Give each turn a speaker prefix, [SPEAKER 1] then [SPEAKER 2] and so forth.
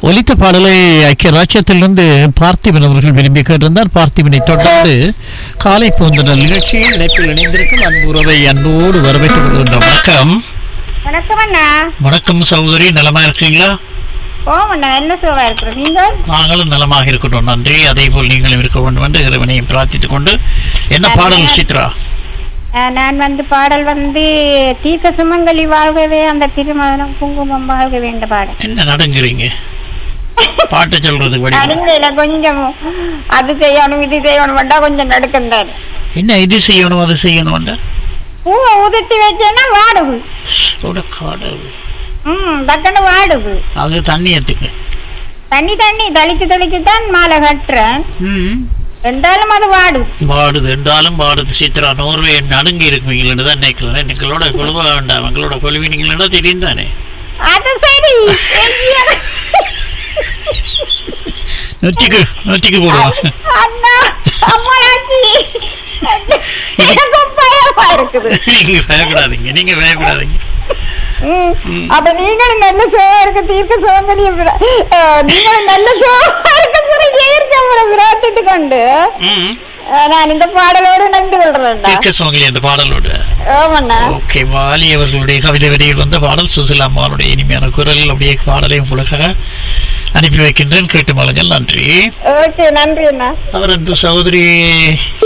[SPEAKER 1] ஒலித்த பாடலை ஐக்கிய ராஜ்யத்திலிருந்து பார்த்திபன் அவர்கள் விரும்பி கேட்டிருந்தார் பார்த்திபனை தொடர்ந்து காலை போந்தனல் நிகழ்ச்சியில் இணைப்பில் இணைந்திருக்கும் அன்பு உறவை அன்போடு வரவேற்றுக் கொள்கின்றோம் வணக்கம்
[SPEAKER 2] வணக்கம் அண்ணா
[SPEAKER 1] வணக்கம் சகோதரி நலமா இருக்கீங்களா
[SPEAKER 2] ஓம் அண்ணா என்ன சுகமா இருக்கிறோம் நீங்கள்
[SPEAKER 1] நாங்களும் நலமாக இருக்கட்டும் நன்றி அதே போல் நீங்களும் இருக்க வேண்டும் என்று இறைவனையும் பிரார்த்தித்துக் கொண்டு என்ன பாடல் சித்ரா
[SPEAKER 2] அஹ், நான் வந்து பாடல் வந்து தீர்க்க சுமங்கலி வாழ்கவே அந்த திருமணம் குங்குமம் வாழ்க வேண்ட பாடல்
[SPEAKER 1] என்ன நடங்குறீங்க பாட்டு சொல்றதுக்கு வழி
[SPEAKER 2] நடுங்கல கொஞ்சம் அது செய்யணும் இது செய்யணும் வேண்டா கொஞ்சம் நடுக்கந்தாரு
[SPEAKER 1] என்ன இது செய்யணும் அது செய்யணும்
[SPEAKER 2] பூவை உதிர்த்தி வச்சேன்னா வாடுது
[SPEAKER 1] கடவுள்
[SPEAKER 2] ம் டக்குன்னு வாடுது
[SPEAKER 1] அது தண்ணி எடுத்துக்க
[SPEAKER 2] தண்ணி தண்ணி தெளிச்சு தெளிச்சு தான் மாலை கட்டுறேன்
[SPEAKER 1] ம்
[SPEAKER 2] இருந்தாலும் அது வாடுது
[SPEAKER 1] பாடுது என்றாலும் பாடுது சித்ரா நோர்வே நடுங்கி இருக்குவீங்களன்னு தான் நினைக்கிறேன் எங்களோட கொழுவ வேண்டாம் எங்களோட கொழுவினீங்களா தெரியும் தானே
[SPEAKER 2] அது சரி
[SPEAKER 1] நொச்சிக்கு நொச்சிக்கு போடுவாங்க
[SPEAKER 2] அண்ணா அம்மாச்சி எனக்கும் பயமா இருக்குது
[SPEAKER 1] நீங்க பயப்படாதீங்க நீங்க பயப்படாதீங்க
[SPEAKER 2] ம். அப்ப நீங்களும் நல்ல சோழ இருக்க தீர்க்க சோங்கலி நீங்களும் நல்ல சோழ இருக்க சொல்லி தீர்க்க அவரை விராட்டிட்டு கொண்டு
[SPEAKER 1] ம்
[SPEAKER 2] அஹ், நான் இந்த பாடலோடு நன்றி கொள்றேன்டா
[SPEAKER 1] தீர்க்க சுமங்கலி அந்த பாடலோட
[SPEAKER 2] ஆமாண்ணா
[SPEAKER 1] ஓகே வாலி அவர்களுடைய கவிதை வரியில் வந்த பாடல் சுசிலா அம்மாவுடைய இனிமையான குரல் அப்படியே பாடலை உங்களுக்காக அனுப்பி வைக்கின்றேன் கேட்டு மலங்கள் நன்றி
[SPEAKER 2] ஓகே நன்றி அண்ணா
[SPEAKER 1] அவர் அன்பு சகோதரி